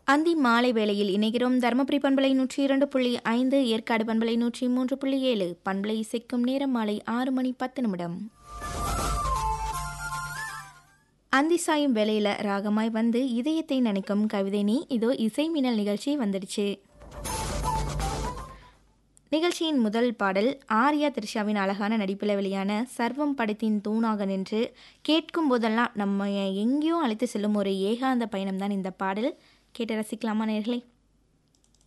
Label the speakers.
Speaker 1: அந்தி மாலை வேளையில் இணைகிறோம் தருமபுரி பண்பலை நூற்றி இரண்டு புள்ளி ஐந்து ஏற்காடு பண்பலை நூற்றி மூன்று புள்ளி ஏழு பண்பலை இசைக்கும் நேரம் மாலை ஆறு மணி பத்து நிமிடம் அந்தி சாயும் வேளையில ராகமாய் வந்து இதயத்தை நினைக்கும் கவிதை நீ இதோ இசை மின்னல் நிகழ்ச்சி வந்துடுச்சு நிகழ்ச்சியின் முதல் பாடல் ஆர்யா த்ரிஷாவின் அழகான நடிப்பில் வெளியான சர்வம் படத்தின் தூணாக நின்று கேட்கும் போதெல்லாம் நம்ம எங்கேயோ அழைத்து செல்லும் ஒரு ஏகாந்த பயணம்தான் இந்த பாடல் கேட்டு ரசிக்கலாமா நேர்களே